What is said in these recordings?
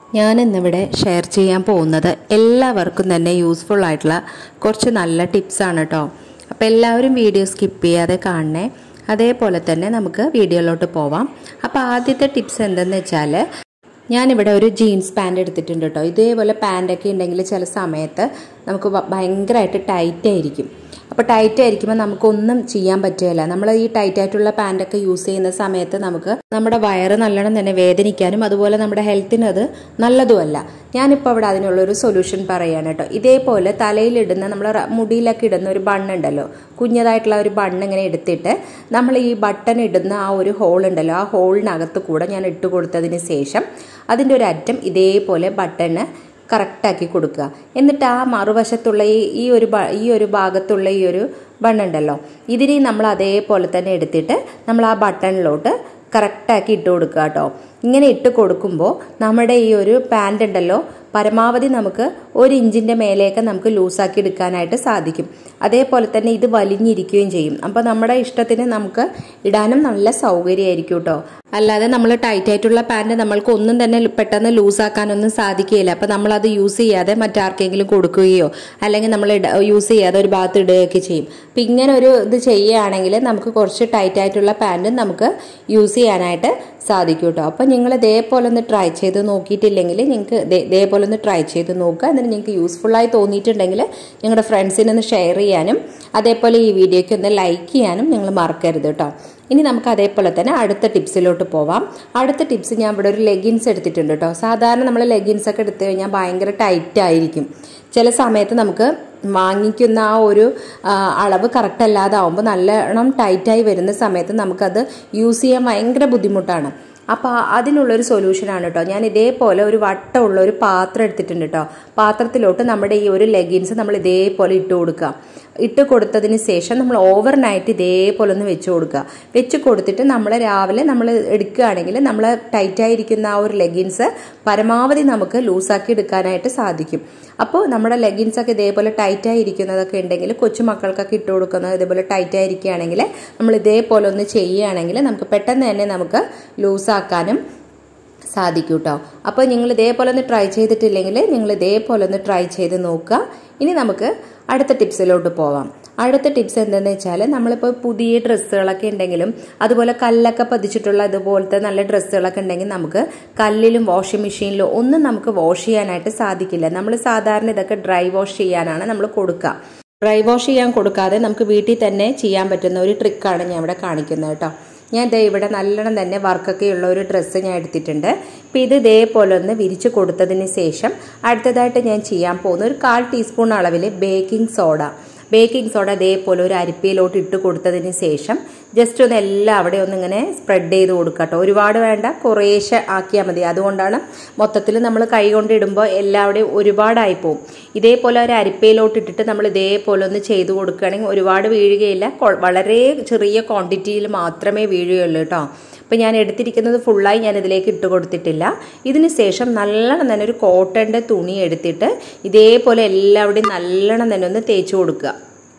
ഞാൻ ഇന്നിവിടെ ഷെയർ ചെയ്യാൻ പോകുന്നത് എല്ലാവർക്കും തന്നെ യൂസ്ഫുൾ ആയിട്ടുള്ള കുറച്ച് നല്ല ടിപ്സാണ് കേട്ടോ അപ്പോൾ എല്ലാവരും വീഡിയോ സ്കിപ്പ് ചെയ്യാതെ കാണണേ അതേപോലെ തന്നെ നമുക്ക് വീഡിയോയിലോട്ട് പോവാം അപ്പോൾ ആദ്യത്തെ ടിപ്സ് എന്തെന്ന് വെച്ചാൽ ഞാനിവിടെ ഒരു ജീൻസ് പാൻറ് എടുത്തിട്ടുണ്ട് കേട്ടോ ഇതേപോലെ പാൻറ്റൊക്കെ ഉണ്ടെങ്കിൽ ചില സമയത്ത് നമുക്ക് ഭയങ്കരമായിട്ട് ടൈറ്റ് ആയിരിക്കും അപ്പോൾ ടൈറ്റ് ആയിരിക്കുമ്പോൾ നമുക്കൊന്നും ചെയ്യാൻ പറ്റുകയില്ല നമ്മൾ ഈ ടൈറ്റ് ആയിട്ടുള്ള പാൻറ്റൊക്കെ യൂസ് ചെയ്യുന്ന സമയത്ത് നമുക്ക് നമ്മുടെ വയറ് നല്ലോണം തന്നെ വേദനിക്കാനും അതുപോലെ നമ്മുടെ ഹെൽത്തിന് അത് നല്ലതുമല്ല ഞാനിപ്പോൾ അവിടെ അതിനുള്ളൊരു സൊല്യൂഷൻ പറയാണ് കേട്ടോ ഇതേപോലെ തലയിലിടുന്ന നമ്മൾ മുടിയിലൊക്കെ ഇടുന്ന ഒരു ബണ്ണുണ്ടല്ലോ കുഞ്ഞതായിട്ടുള്ള ഒരു ബണ്ണ് ഇങ്ങനെ എടുത്തിട്ട് നമ്മൾ ഈ ബട്ടൺ ഇടുന്ന ആ ഒരു ഹോൾ ഉണ്ടല്ലോ ആ ഹോളിനകത്ത് കൂടെ ഞാൻ ഇട്ട് കൊടുത്തതിന് ശേഷം അതിൻ്റെ ഒരു അറ്റം ഇതേപോലെ ബട്ടണ് കറക്റ്റാക്കി കൊടുക്കുക എന്നിട്ട് ആ മറുവശത്തുള്ള ഈ ഈ ഒരു ഈ ഒരു ഭാഗത്തുള്ള ഈ ഒരു ബണ്ണുണ്ടല്ലോ ഇതിനെ നമ്മൾ അതേപോലെ തന്നെ എടുത്തിട്ട് നമ്മൾ ആ ബട്ടണിലോട്ട് കറക്റ്റാക്കി ഇട്ട് കൊടുക്കുക കേട്ടോ ഇങ്ങനെ ഇട്ട് കൊടുക്കുമ്പോൾ നമ്മുടെ ഈ ഒരു പാൻറ് ഉണ്ടല്ലോ പരമാവധി നമുക്ക് ഒരു ഇഞ്ചിൻ്റെ മേലേക്ക് നമുക്ക് ലൂസാക്കി എടുക്കാനായിട്ട് സാധിക്കും അതേപോലെ തന്നെ ഇത് വലിഞ്ഞിരിക്കുകയും ചെയ്യും അപ്പോൾ നമ്മുടെ ഇഷ്ടത്തിന് നമുക്ക് ഇടാനും നല്ല സൗകര്യമായിരിക്കും കേട്ടോ അല്ലാതെ നമ്മൾ ടൈറ്റ് ആയിട്ടുള്ള പാൻറ് നമ്മൾക്ക് ഒന്നും തന്നെ പെട്ടെന്ന് ലൂസാക്കാനൊന്നും സാധിക്കുകയില്ല അപ്പോൾ നമ്മളത് യൂസ് ചെയ്യാതെ മറ്റാർക്കെങ്കിലും കൊടുക്കുകയോ അല്ലെങ്കിൽ നമ്മൾ യൂസ് ചെയ്യാതെ ഒരു ഭാഗത്ത് ഇടുകയൊക്കെ ചെയ്യും അപ്പം ഇങ്ങനെ ഒരു ഇത് ചെയ്യുകയാണെങ്കിൽ നമുക്ക് കുറച്ച് ടൈറ്റ് ആയിട്ടുള്ള പാൻറ്റും നമുക്ക് യൂസ് ചെയ്യാനായിട്ട് സാധിക്കും കേട്ടോ അപ്പം നിങ്ങൾ ഇതേപോലെ ഒന്ന് ട്രൈ ചെയ്ത് നോക്കിയിട്ടില്ലെങ്കിൽ നിങ്ങൾക്ക് ഇതേപോലെ ഒന്ന് ട്രൈ ചെയ്ത് നോക്കുക എന്നിട്ട് നിങ്ങൾക്ക് യൂസ്ഫുള്ളായി തോന്നിയിട്ടുണ്ടെങ്കിൽ നിങ്ങളുടെ ഫ്രണ്ട്സിനൊന്ന് ഷെയർ ചെയ്യാനും അതേപോലെ ഈ വീഡിയോയ്ക്ക് ഒന്ന് ലൈക്ക് ചെയ്യാനും നിങ്ങൾ മറക്കരുത് കേട്ടോ ഇനി നമുക്ക് അതേപോലെ തന്നെ അടുത്ത ടിപ്സിലോട്ട് പോവാം അടുത്ത ടിപ്സ് ഞാൻ ഇവിടെ ഒരു ലെഗിൻസ് എടുത്തിട്ടുണ്ട് കേട്ടോ സാധാരണ നമ്മൾ ലെഗിൻസ് ഒക്കെ എടുത്തു കഴിഞ്ഞാൽ ഭയങ്കര ടൈറ്റ് ആയിരിക്കും ചില സമയത്ത് നമുക്ക് വാങ്ങിക്കുന്ന ആ ഒരു അളവ് കറക്റ്റ് അല്ലാതാവുമ്പോൾ നല്ലോണം ടൈറ്റായി വരുന്ന സമയത്ത് നമുക്കത് യൂസ് ചെയ്യാൻ ഭയങ്കര ബുദ്ധിമുട്ടാണ് അപ്പോൾ അതിനുള്ളൊരു സൊല്യൂഷനാണ് കേട്ടോ ഞാൻ ഇതേപോലെ ഒരു വട്ടമുള്ള ഒരു പാത്രം എടുത്തിട്ടുണ്ട് കേട്ടോ പാത്രത്തിലോട്ട് നമ്മുടെ ഈ ഒരു ലെഗിൻസ് നമ്മൾ ഇതേപോലെ ഇട്ട് കൊടുക്കുക ഇട്ട് കൊടുത്തതിന് ശേഷം നമ്മൾ ഓവർ നൈറ്റ് ഇതേപോലെ ഒന്ന് വെച്ച് കൊടുക്കുക വെച്ച് കൊടുത്തിട്ട് നമ്മൾ രാവിലെ നമ്മൾ എടുക്കുകയാണെങ്കിൽ നമ്മൾ ടൈറ്റായിരിക്കുന്ന ആ ഒരു ലെഗിൻസ് പരമാവധി നമുക്ക് ലൂസാക്കി എടുക്കാനായിട്ട് സാധിക്കും അപ്പോൾ നമ്മുടെ ലെഗിൻസ് ഒക്കെ ഇതേപോലെ ടൈറ്റായി ഇരിക്കുന്നതൊക്കെ ഉണ്ടെങ്കിൽ കൊച്ചു മക്കൾക്കൊക്കെ ഇട്ട് കൊടുക്കുന്നത് ഇതേപോലെ ടൈറ്റായി ഇരിക്കുകയാണെങ്കിൽ നമ്മൾ ഇതേപോലെ ഒന്ന് ചെയ്യുകയാണെങ്കിൽ നമുക്ക് പെട്ടെന്ന് തന്നെ നമുക്ക് ലൂസാക്കാനും സാധിക്കും കേട്ടോ അപ്പോൾ നിങ്ങൾ ഇതേപോലെ ഒന്ന് ട്രൈ ചെയ്തിട്ടില്ലെങ്കിൽ നിങ്ങൾ ഇതേപോലെ ഒന്ന് ട്രൈ ചെയ്ത് നോക്കുക ഇനി നമുക്ക് അടുത്ത ടിപ്സിലോട്ട് പോവാം അടുത്ത ടിപ്സ് എന്തെന്ന് വെച്ചാൽ നമ്മളിപ്പോൾ പുതിയ ഡ്രസ്സുകളൊക്കെ ഉണ്ടെങ്കിലും അതുപോലെ കല്ലൊക്കെ പതിച്ചിട്ടുള്ള ഇതുപോലത്തെ നല്ല ഡ്രസ്സുകളൊക്കെ ഉണ്ടെങ്കിൽ നമുക്ക് കല്ലിലും വാഷിംഗ് മെഷീനിലും ഒന്നും നമുക്ക് വാഷ് ചെയ്യാനായിട്ട് സാധിക്കില്ല നമ്മൾ സാധാരണ ഇതൊക്കെ ഡ്രൈ വാഷ് ചെയ്യാനാണ് നമ്മൾ കൊടുക്കുക ഡ്രൈ വാഷ് ചെയ്യാൻ കൊടുക്കാതെ നമുക്ക് വീട്ടിൽ തന്നെ ചെയ്യാൻ പറ്റുന്ന ഒരു ട്രിക്കാണ് ഞാൻ ഇവിടെ കാണിക്കുന്നത് കേട്ടോ ഞാൻ ദേ ഇവിടെ നല്ലോണം തന്നെ വർക്കൊക്കെ ഉള്ള ഒരു ഡ്രസ്സ് ഞാൻ എടുത്തിട്ടുണ്ട് അപ്പോൾ ഇത് ഇതേപോലെ ഒന്ന് വിരിച്ച് കൊടുത്തതിന് ശേഷം അടുത്തതായിട്ട് ഞാൻ ചെയ്യാൻ പോകുന്ന ഒരു കാൽ ടീസ്പൂൺ അളവിൽ ബേക്കിംഗ് സോഡ ബേക്കിംഗ് സോഡ ഇതേപോലെ ഒരു അരിപ്പയിലോട്ട് ഇട്ട് കൊടുത്തതിന് ശേഷം ജസ്റ്റ് ഒന്ന് എല്ലാം അവിടെ ഒന്ന് ഇങ്ങനെ സ്പ്രെഡ് ചെയ്ത് കൊടുക്കുക കേട്ടോ ഒരുപാട് വേണ്ട കുറേശ്ശെ ആക്കിയാൽ മതി അതുകൊണ്ടാണ് മൊത്തത്തിൽ നമ്മൾ കൈ കൊണ്ട് ഇടുമ്പോൾ എല്ലാവിടെയും ഒരുപാടായി പോകും ഇതേപോലെ ഒരു അരിപ്പയിലോട്ട് ഇട്ടിട്ട് നമ്മൾ ഇതേപോലെ ഒന്ന് ചെയ്ത് കൊടുക്കുകയാണെങ്കിൽ ഒരുപാട് വീഴുകയില്ല വളരെ ചെറിയ ക്വാണ്ടിറ്റിയിൽ മാത്രമേ വീഴുകയുള്ളൂ കേട്ടോ അപ്പോൾ ഞാൻ എടുത്തിരിക്കുന്നത് ഫുള്ളായി ഞാൻ ഇതിലേക്ക് ഇട്ട് കൊടുത്തിട്ടില്ല ഇതിന് ശേഷം നല്ലോണം തന്നെ ഒരു കോട്ടൻ്റെ തുണി എടുത്തിട്ട് ഇതേപോലെ എല്ലാവിടെയും നല്ലോണം തന്നെ ഒന്ന് തേച്ച് കൊടുക്കുക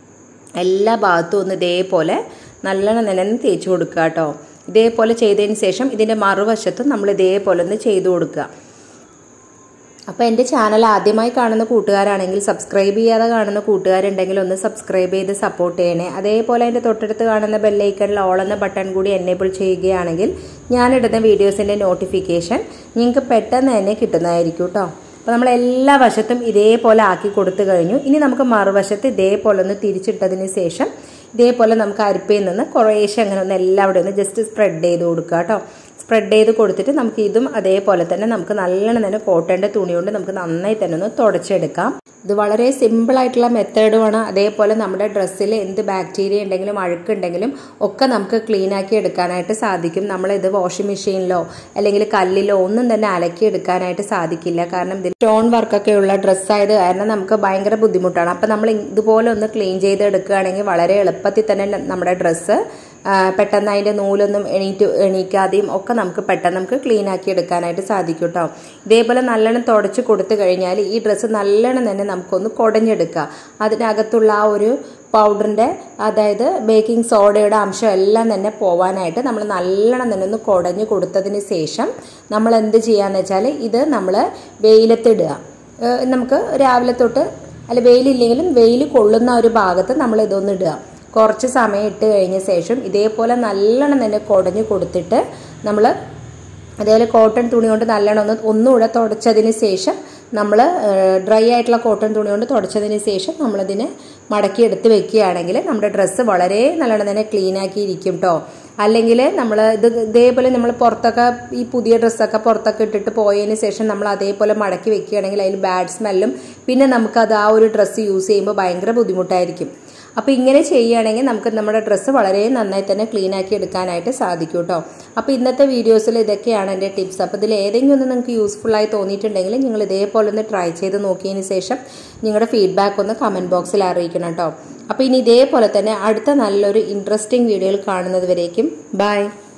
എല്ലാ ഭാഗത്തും ഒന്ന് ഇതേപോലെ നല്ലോണം തന്നെ ഒന്ന് തേച്ച് കൊടുക്കുക കേട്ടോ ഇതേപോലെ ചെയ്തതിന് ശേഷം ഇതിൻ്റെ മറുവശത്തും നമ്മൾ ഇതേപോലെ ഒന്ന് ചെയ്ത് കൊടുക്കുക അപ്പോൾ എൻ്റെ ചാനൽ ആദ്യമായി കാണുന്ന കൂട്ടുകാരാണെങ്കിൽ സബ്സ്ക്രൈബ് ചെയ്യാതെ കാണുന്ന കൂട്ടുകാരുണ്ടെങ്കിൽ ഒന്ന് സബ്സ്ക്രൈബ് ചെയ്ത് സപ്പോർട്ട് ചെയ്യണേ അതേപോലെ അതിൻ്റെ തൊട്ടടുത്ത് കാണുന്ന ബെല്ലൈക്കണിൽ ഓൾ എന്ന ബട്ടൺ കൂടി എനേബിൾ ചെയ്യുകയാണെങ്കിൽ ഞാനിടുന്ന വീഡിയോസിൻ്റെ നോട്ടിഫിക്കേഷൻ നിങ്ങൾക്ക് പെട്ടെന്ന് തന്നെ കിട്ടുന്നതായിരിക്കും കേട്ടോ അപ്പോൾ നമ്മൾ എല്ലാ വശത്തും ഇതേപോലെ ആക്കി കൊടുത്തു കഴിഞ്ഞു ഇനി നമുക്ക് മറുവശത്ത് ഇതേപോലെ ഒന്ന് തിരിച്ചിട്ടതിന് ശേഷം ഇതേപോലെ നമുക്ക് അരിപ്പയിൽ നിന്ന് കുറേശ്ശെ അങ്ങനെ ഒന്ന് എല്ലാവിടെ ഒന്ന് ജസ്റ്റ് സ്പ്രെഡ് ചെയ്ത് കൊടുക്കുക കേട്ടോ സ്പ്രെഡ് ചെയ്ത് കൊടുത്തിട്ട് നമുക്ക് ഇതും അതേപോലെ തന്നെ നമുക്ക് നല്ലോണം തന്നെ കോട്ടൻ്റെ തുണി കൊണ്ട് നമുക്ക് നന്നായി തന്നെ ഒന്ന് തുടച്ചെടുക്കാം ഇത് വളരെ സിമ്പിൾ ആയിട്ടുള്ള മെത്തേഡുമാണ് അതേപോലെ നമ്മുടെ ഡ്രസ്സിൽ എന്ത് ബാക്ടീരിയ ഉണ്ടെങ്കിലും അഴുക്കുണ്ടെങ്കിലും ഒക്കെ നമുക്ക് ക്ലീൻ ആക്കി എടുക്കാനായിട്ട് സാധിക്കും നമ്മൾ ഇത് വാഷിംഗ് മെഷീനിലോ അല്ലെങ്കിൽ കല്ലിലോ ഒന്നും തന്നെ അലക്കി എടുക്കാനായിട്ട് സാധിക്കില്ല കാരണം ഇതിൽ സ്റ്റോൺ വർക്കൊക്കെ ഉള്ള ഡ്രസ്സായത് കാരണം നമുക്ക് ഭയങ്കര ബുദ്ധിമുട്ടാണ് അപ്പം നമ്മൾ ഇതുപോലെ ഒന്ന് ക്ലീൻ ചെയ്ത് എടുക്കുകയാണെങ്കിൽ വളരെ എളുപ്പത്തിൽ തന്നെ നമ്മുടെ ഡ്രസ്സ് പെട്ടെന്ന് അതിൻ്റെ നൂലൊന്നും എണീറ്റ് എണീക്കാതെയും ഒക്കെ നമുക്ക് പെട്ടെന്ന് നമുക്ക് ക്ലീൻ ആക്കി എടുക്കാനായിട്ട് സാധിക്കും കേട്ടോ ഇതേപോലെ നല്ലോണം തുടച്ച് കൊടുത്തു കഴിഞ്ഞാൽ ഈ ഡ്രസ്സ് നല്ലോണം തന്നെ നമുക്കൊന്ന് കുടഞ്ഞെടുക്കുക അതിനകത്തുള്ള ആ ഒരു പൗഡറിൻ്റെ അതായത് ബേക്കിംഗ് സോഡയുടെ അംശം എല്ലാം തന്നെ പോവാനായിട്ട് നമ്മൾ നല്ലോണം തന്നെ ഒന്ന് കുടഞ്ഞു കൊടുത്തതിന് ശേഷം നമ്മൾ എന്ത് ചെയ്യാന്ന് വെച്ചാൽ ഇത് നമ്മൾ വെയിലത്തിടുക ഏഹ് നമുക്ക് രാവിലെ തൊട്ട് അല്ല വെയിലില്ലെങ്കിലും വെയിൽ കൊള്ളുന്ന ഒരു ഭാഗത്ത് നമ്മൾ ഇതൊന്ന് ഇടുക കുറച്ച് സമയം ഇട്ട് കഴിഞ്ഞ ശേഷം ഇതേപോലെ നല്ലോണം തന്നെ കുടഞ്ഞു കൊടുത്തിട്ട് നമ്മൾ അതേപോലെ കോട്ടൺ തുണി കൊണ്ട് നല്ലോണം ഒന്ന് ഒന്നുകൂടെ തുടച്ചതിന് ശേഷം നമ്മൾ ഡ്രൈ ആയിട്ടുള്ള കോട്ടൺ തുണി കൊണ്ട് തുടച്ചതിന് ശേഷം നമ്മളതിനെ മടക്കി എടുത്ത് വെക്കുകയാണെങ്കിൽ നമ്മുടെ ഡ്രസ്സ് വളരെ നല്ലോണം തന്നെ ക്ലീൻ ആക്കിയിരിക്കും കേട്ടോ അല്ലെങ്കിൽ നമ്മൾ ഇത് ഇതേപോലെ നമ്മൾ പുറത്തൊക്കെ ഈ പുതിയ ഡ്രസ്സൊക്കെ പുറത്തൊക്കെ ഇട്ടിട്ട് പോയതിന് ശേഷം നമ്മൾ അതേപോലെ മടക്കി വെക്കുകയാണെങ്കിൽ അതിൽ ബാഡ് സ്മെല്ലും പിന്നെ നമുക്കത് ആ ഒരു ഡ്രസ്സ് യൂസ് ചെയ്യുമ്പോൾ ഭയങ്കര ബുദ്ധിമുട്ടായിരിക്കും അപ്പോൾ ഇങ്ങനെ ചെയ്യുകയാണെങ്കിൽ നമുക്ക് നമ്മുടെ ഡ്രസ്സ് വളരെ നന്നായി തന്നെ ക്ലീൻ ആക്കി എടുക്കാനായിട്ട് സാധിക്കും കേട്ടോ അപ്പോൾ ഇന്നത്തെ വീഡിയോസിൽ ഇതൊക്കെയാണ് എൻ്റെ ടിപ്സ് അപ്പോൾ ഇതിൽ ഏതെങ്കിലും ഒന്ന് നിങ്ങൾക്ക് യൂസ്ഫുൾ ആയി തോന്നിയിട്ടുണ്ടെങ്കിൽ നിങ്ങൾ ഇതേപോലെ ഒന്ന് ട്രൈ ചെയ്ത് നോക്കിയതിന് ശേഷം നിങ്ങളുടെ ഫീഡ്ബാക്ക് ഒന്ന് കമൻറ്റ് ബോക്സിൽ അറിയിക്കണം കേട്ടോ അപ്പോൾ ഇനി ഇതേപോലെ തന്നെ അടുത്ത നല്ലൊരു ഇൻട്രസ്റ്റിംഗ് വീഡിയോയിൽ കാണുന്നത് വരേക്കും ബൈ